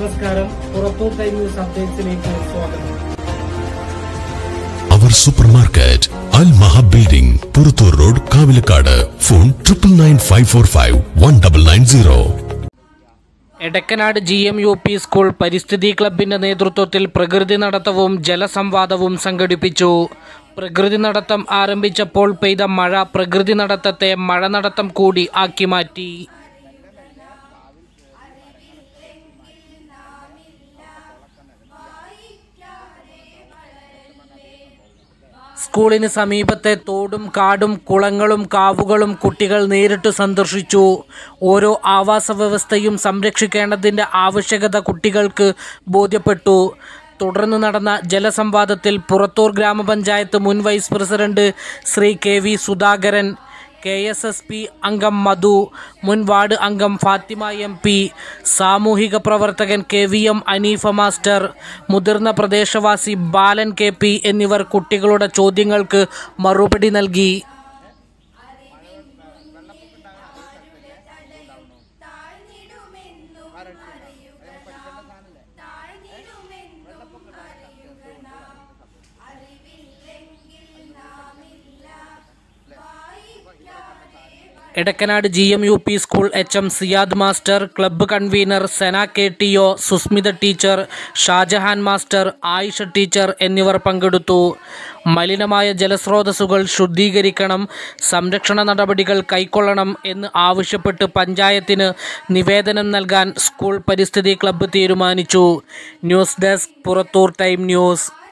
നമസ്കാരം Purathur time news അപ്ഡേറ്റ്സിലേക്ക് സ്വാഗതം അവർ super market Al Maha building Purathur road Kavilakkad phone triple nine five four five one double nine zero Edakkanad G M U P school പരിസ്ഥിതി ക്ലബിന്റെ നേതൃത്വത്തിൽ പ്രകൃതി നടത്തവും ജലസംവാദവും സംഘടിപ്പിച്ചു പ്രകൃതി നടത്തം ആരംഭിച്ചപ്പോൾ പെയ്ത മഴ പ്രകൃതി നടത്തത്തെ മഴ നടത്തം കൂടി ആക്കി മാറ്റി സ്കൂളിന് സമീപത്തെ തോടും കാടും കുളങ്ങളും കാവുകളും കുട്ടികൾ നേരിട്ട് സന്ദർശിച്ചു ഓരോ ആവാസ വ്യവസ്ഥയും സംരക്ഷിക്കേണ്ടതിൻ്റെ ആവശ്യകത കുട്ടികൾക്ക് ബോധ്യപ്പെട്ടു തുടർന്ന് നടന്ന ജലസംവാദത്തിൽ പുറത്തൂർ ഗ്രാമപഞ്ചായത്ത് മുൻ vice president Shri K V Sudhakaran K S S P അംഗം മധു മുൻ വാർഡ് അംഗം ഫാത്തിമ എം പി സാമൂഹിക പ്രവർത്തകൻ K V M Aneefa master മുതിർന്ന പ്രദേശവാസി ബാലൻ കെ പി എന്നിവർ കുട്ടികളുടെ ചോദ്യങ്ങൾക്ക് മറുപടി നൽകി Edakkanad G M U P school H M Siyad master club convener Sena K T O Susmitha teacher Shajahan master Ayesha teacher എന്നിവർ പങ്കെടുത്തു മലിനമായ ജലസ്രോതസ്സുകൾ ശുദ്ധീകരിക്കണം സംരക്ഷണ നടപടികൾ കൈക്കൊള്ളണം എന്ന് ആവശ്യപ്പെട്ട് പഞ്ചായത്തിന് നിവേദനം നൽകാൻ സ്കൂൾ പരിസ്ഥിതി ക്ലബ്ബ് തീരുമാനിച്ചു news desk Purathur time news